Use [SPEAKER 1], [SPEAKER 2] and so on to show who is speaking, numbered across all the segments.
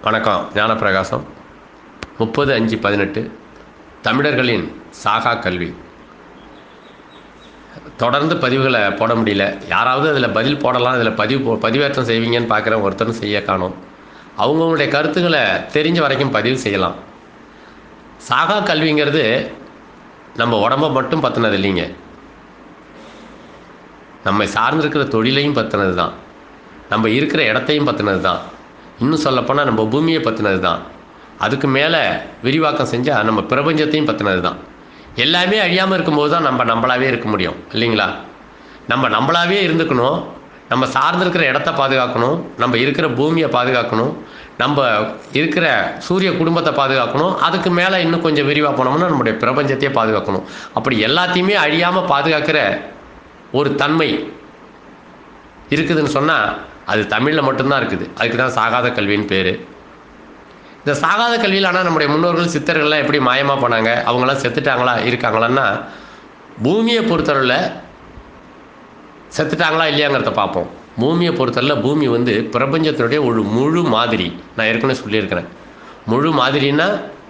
[SPEAKER 1] வணக்கம் ஞானப்பிரகாசம் முப்பது அஞ்சு பதினெட்டு தமிழர்களின் சாகா கல்வி தொடர்ந்து பதிவுகளை போட முடியல யாராவது அதில் பதில் போடலாம் அதில் பதிவு போ- பதிவேற்றம் செய்வீங்கன்னு பார்க்குறேன் ஒருத்தரும் செய்ய காணோம் அவங்கவுங்களுடைய கருத்துக்களை தெரிஞ்ச வரைக்கும் பதிவு செய்யலாம் சாகா கல்விங்கிறது நம்ம உடம்ப மட்டும் பற்றினது இல்லைங்க நம்மை சார்ந்திருக்கிற தொழிலையும் பற்றினது தான் நம்ம இருக்கிற இடத்தையும் பற்றினது தான் இன்னும் சொல்லப்போனால் நம்ம பூமியை பற்றினது தான் அதுக்கு மேலே விரிவாக்கம் செஞ்சால் நம்ம பிரபஞ்சத்தையும் பற்றினது தான் எல்லாமே அழியாமல் இருக்கும்போது தான் நம்ம நம்மளாவே இருக்க முடியும் இல்லைங்களா நம்ம நம்மளாவே இருந்துக்கணும் நம்ம சார்ந்திருக்கிற இடத்த பாதுகாக்கணும் நம்ம இருக்கிற பூமியை பாதுகாக்கணும் நம்ம இருக்கிற சூரிய குடும்பத்தை பாதுகாக்கணும் அதுக்கு மேலே இன்னும் கொஞ்சம் விரிவாக போனோம்னா நம்முடைய பிரபஞ்சத்தையே பாதுகாக்கணும் அப்படி எல்லாத்தையுமே அழியாமல் பாதுகாக்கிற ஒரு தன்மை இருக்குதுன்னு சொன்னால் அது தமிழில் மட்டும்தான் இருக்குது அதுக்கு தான் சாகாத கல்வின்னு பேர் இந்த சாகாத கல்வியில் ஆனால் நம்முடைய முன்னோர்கள் சித்தர்கள்லாம் எப்படி மாயமாக போனாங்க அவங்களாம் செத்துட்டாங்களா இருக்காங்களான்னா பூமியை பொறுத்தவரையில் செத்துட்டாங்களா இல்லையாங்கிறத பார்ப்போம் பூமியை பொறுத்தவரையில் பூமி வந்து பிரபஞ்சத்தினுடைய ஒரு முழு மாதிரி நான் ஏற்கனவே சொல்லியிருக்கிறேன் முழு மாதிரின்னா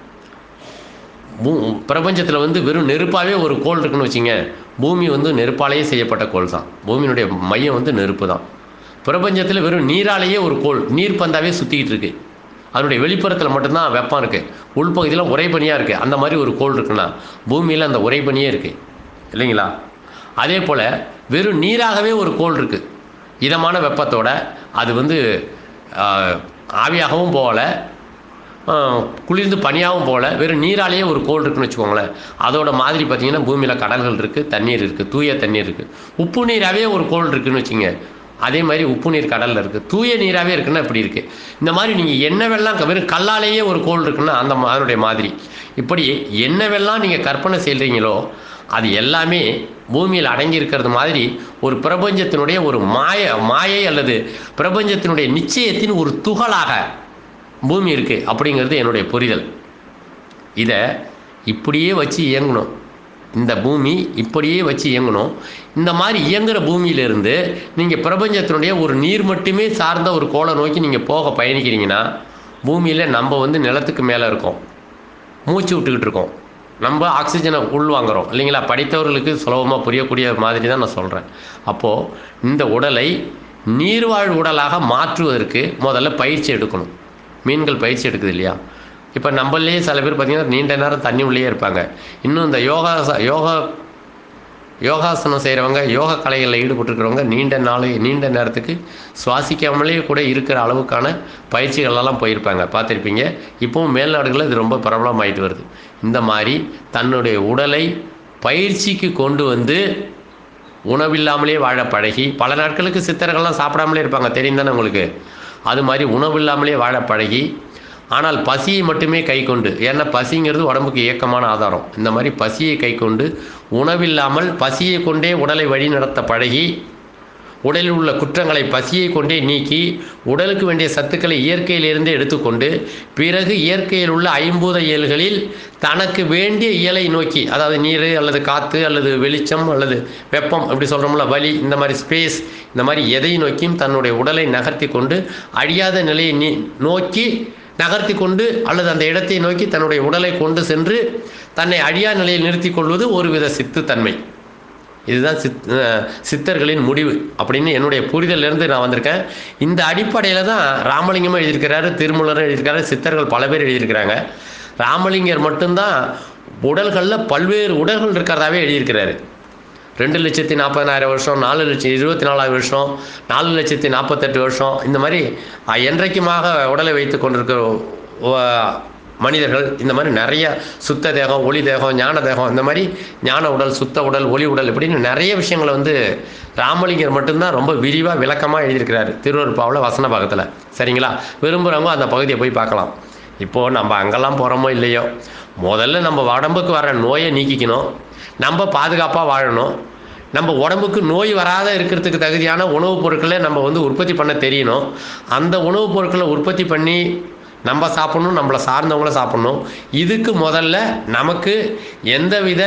[SPEAKER 1] பூ பிரபஞ்சத்தில் வந்து வெறும் நெருப்பாகவே ஒரு கோள் இருக்குன்னு வச்சுங்க பூமி வந்து நெருப்பாலேயே செய்யப்பட்ட கோள் தான் பூமியினுடைய மையம் வந்து நெருப்பு தான் பிரபஞ்சத்தில் வெறும் நீராலேயே ஒரு கோள் நீர் பந்தாவே சுற்றிக்கிட்டு இருக்கு அதனுடைய வெளிப்புறத்தில் மட்டும்தான் வெப்பம் இருக்குது உள்பகுதியில் உறைபனியாக இருக்குது அந்த மாதிரி ஒரு கோள் இருக்குன்னா பூமியில் அந்த உறைபனியே இருக்குது இல்லைங்களா அதே போல் வெறும் நீராகவே ஒரு கோள் இருக்குது இதமான வெப்பத்தோட அது வந்து ஆஹ், ஆவியாகவும் போகலை ஆஹ், குளிர்ந்து பனியாகவும் போகல வெறும் நீராலேயே ஒரு கோள் இருக்குன்னு வச்சுக்கோங்களேன் அதோட மாதிரி பார்த்தீங்கன்னா பூமியில் கடல்கள் இருக்குது தண்ணீர் இருக்குது தூய தண்ணீர் இருக்குது உப்பு நீராகவே ஒரு கோள் இருக்குன்னு வச்சுங்க அதே மாதிரி உப்பு நீர் கடலில் இருக்குது தூய நீராகவே இருக்குன்னா இப்படி இருக்குது இந்த மாதிரி நீங்கள் என்னவெல்லாம் க- வெறும் கல்லாலேயே ஒரு கோள் இருக்குன்னா அந்த மா- அதனுடைய மாதிரி இப்படி என்னவெல்லாம் நீங்கள் கற்பனை செய்கிறீங்களோ அது எல்லாமே பூமியில் அடங்கி இருக்கிறது மாதிரி ஒரு பிரபஞ்சத்தினுடைய ஒரு மாய மாயை அல்லது பிரபஞ்சத்தினுடைய நிச்சயத்தின் ஒரு துகளாக பூமி இருக்குது அப்படிங்கிறது என்னுடைய புரிதல் இதை இப்படியே வச்சு இயங்கணும் இந்த பூமி இப்படியே வச்சு இயங்கணும் இந்த மாதிரி இயங்குற பூமியிலிருந்து நீங்கள் பிரபஞ்சத்தினுடைய ஒரு நீர் மட்டுமே சார்ந்த ஒரு கோளை நோக்கி நீங்கள் போக பயணிக்கிறீங்கன்னா பூமியில் நம்ம வந்து நிலத்துக்கு மேலே இருக்கோம் மூச்சு விட்டுக்கிட்டு இருக்கோம் நம்ம ஆக்சிஜனை உள்வாங்குறோம் இல்லைங்களா படித்தவர்களுக்கு சுலபமாக புரியக்கூடிய மாதிரி தான் நான் சொல்கிறேன் அப்போது இந்த உடலை நீர்வாழ் உடலாக மாற்றுவதற்கு முதல்ல பயிற்சி எடுக்கணும் மீன்கள் பயிற்சி எடுக்குது இல்லையா இப்போ நம்மளே சில பேர் பார்த்தீங்கன்னா நீண்ட நேரம் தண்ணி உள்ளேயே இருப்பாங்க இன்னும் இந்த யோகா யோகா யோகாசனம் செய்கிறவங்க யோகா கலைகளில் ஈடுபட்டிருக்கிறவங்க நீண்ட நாள் நீண்ட நேரத்துக்கு சுவாசிக்காமலே கூட இருக்கிற அளவுக்கான பயிற்சிகளெல்லாம் போயிருப்பாங்க பார்த்துருப்பீங்க இப்போவும் மேல்நாடுகளில் இது ரொம்ப பிரபலமாயிட்டு வருது இந்த மாதிரி தன்னுடைய உடலை பயிற்சிக்கு கொண்டு வந்து உணவில்லாமலே வாழ பழகி பல நாட்களுக்கு சித்தர்கள்லாம் சாப்பிடாமலே இருப்பாங்க தெரியும் தானே உங்களுக்கு அது மாதிரி உணவில்லாமலே வாழ பழகி ஆனால் பசியை மட்டுமே கை கொண்டு ஏன்னா பசிங்கிறது உடம்புக்கு இயக்கமான ஆதாரம் இந்த மாதிரி பசியை கை கொண்டு உணவில்லாமல் பசியை கொண்டே உடலை வழிநடத்த பழகி உடலில் உள்ள குற்றங்களை பசியை கொண்டே நீக்கி உடலுக்கு வேண்டிய சத்துக்களை இயற்கையிலிருந்தே எடுத்துக்கொண்டு பிறகு இயற்கையில் உள்ள ஐம்பூத இயல்களில் தனக்கு வேண்டிய இயலை நோக்கி அதாவது நீர் அல்லது காற்று அல்லது வெளிச்சம் அல்லது வெப்பம் அப்படி சொல்கிறோம்ல வலி இந்த மாதிரி ஸ்பேஸ் இந்த மாதிரி எதை நோக்கியும் தன்னுடைய உடலை நகர்த்தி கொண்டு அழியாத நிலையை நீ நோக்கி நகர்த்தி கொண்டு அல்லது அந்த இடத்தை நோக்கி தன்னுடைய உடலை கொண்டு சென்று தன்னை அழியா நிலையில் நிறுத்தி கொள்வது ஒருவித சித்துத்தன்மை இதுதான் சித் அஹ் சித்தர்களின் முடிவு அப்படின்னு என்னுடைய புரிதலிருந்து நான் வந்திருக்கேன் இந்த அடிப்படையில் தான் ராமலிங்கமும் எழுதியிருக்கிறாரு திருமூலரும் எழுதியிருக்காரு சித்தர்கள் பல பேர் எழுதியிருக்கிறாங்க ராமலிங்கர் மட்டும்தான் உடல்களில் பல்வேறு உடல்கள் இருக்கிறதாவே எழுதியிருக்கிறாரு ரெண்டு லட்சத்தி நாற்பதாயிரம் வருஷம் நாலு லட்சம் இருபத்தி நாலாயிரம் வருஷம் நாலு லட்சத்தி நாற்பத்தெட்டு வருஷம் இந்த மாதிரி அஹ், என்றைக்குமாக உடலை வைத்து கொண்டிருக்கிற அஹ், மனிதர்கள் இந்த மாதிரி நிறைய சுத்த தேகம் ஒளி தேகம் ஞான தேகம் இந்த மாதிரி ஞான உடல் சுத்த உடல் ஒளி உடல் இப்படின்னு நிறைய விஷயங்களை வந்து ராமலிங்கர் மட்டும்தான் ரொம்ப விரிவாக விளக்கமாக எழுதியிருக்கிறாரு திருவருப்பாவில் வசன பாகத்தில் சரிங்களா விரும்புகிறவங்க அந்த பகுதியை போய் பார்க்கலாம் இப்போது நம்ம அங்கெல்லாம் போகிறோமோ இல்லையோ முதல்ல நம்ம உடம்புக்கு வர நோயை நீக்கிக்கணும் நம்ம பாதுகாப்பாக வாழணும் நம்ம உடம்புக்கு நோய் வராத இருக்கிறதுக்கு தகுதியான உணவுப் பொருட்களை நம்ம வந்து உற்பத்தி பண்ண தெரியணும் அந்த உணவுப் பொருட்களை உற்பத்தி பண்ணி நம்ம சாப்பிடணும் நம்மளை சார்ந்தவங்கள சாப்பிடணும் இதுக்கு முதல்ல நமக்கு எந்தவித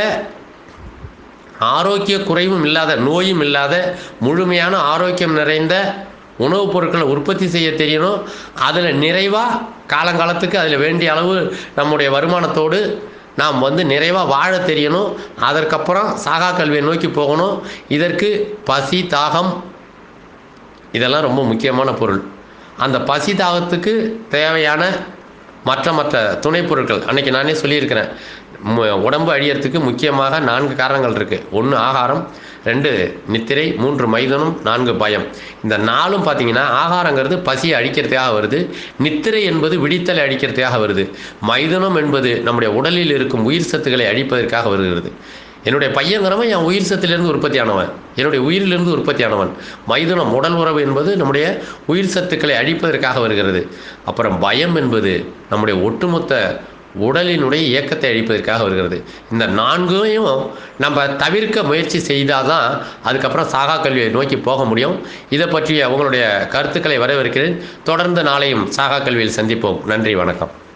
[SPEAKER 1] ஆரோக்கிய குறைவும் இல்லாத நோயும் இல்லாத முழுமையான ஆரோக்கியம் நிறைந்த உணவுப் பொருட்களை உற்பத்தி செய்ய தெரியணும் அதில் நிறைவாக காலங்காலத்துக்கு அதில் வேண்டிய அளவு நம்முடைய வருமானத்தோடு நாம் வந்து நிறைவாக வாழ தெரியணும் அதற்கப்புறம் சாகா கல்வியை நோக்கி போகணும் இதற்கு பசி தாகம் இதெல்லாம் ரொம்ப முக்கியமான பொருள் அந்த பசி தாகத்துக்கு தேவையான மற்ற மற்ற துணைப் பொருட்கள் அன்னைக்கு நானே சொல்லியிருக்கிறேன் மு- உடம்பு அழியறதுக்கு முக்கியமாக நான்கு காரணங்கள் இருக்குது ஒன்று ஆகாரம் ரெண்டு நித்திரை மூன்று மைதனம் நான்கு பயம் இந்த நாலும் பார்த்தீங்கன்னா ஆகாரங்கிறது பசியை அழிக்கிறதுக்காக வருது நித்திரை என்பது விழித்தலை அழிக்கிறதுக்காக வருது மைதனம் என்பது நம்முடைய உடலில் இருக்கும் உயிர் சத்துக்களை அழிப்பதற்காக வருகிறது என்னுடைய பையங்கிறவன் என் உயிர் சத்திலிருந்து உற்பத்தி ஆனவன் என்னுடைய உயிரிலிருந்து உற்பத்தி ஆனவன் மைதுனம் உடல் உறவு என்பது நம்முடைய உயிர் சத்துக்களை அழிப்பதற்காக வருகிறது அப்புறம் பயம் என்பது நம்முடைய ஒட்டுமொத்த உடலினுடைய இயக்கத்தை அழிப்பதற்காக வருகிறது இந்த நான்கையும் நம்ம தவிர்க்க முயற்சி செய்தால் தான் அதுக்கப்புறம் சாகா கல்வியை நோக்கி போக முடியும் இதை பற்றிய உங்களுடைய கருத்துக்களை வரவேற்கிறேன் தொடர்ந்து நாளையும் சாகா கல்வியில் சந்திப்போம் நன்றி வணக்கம்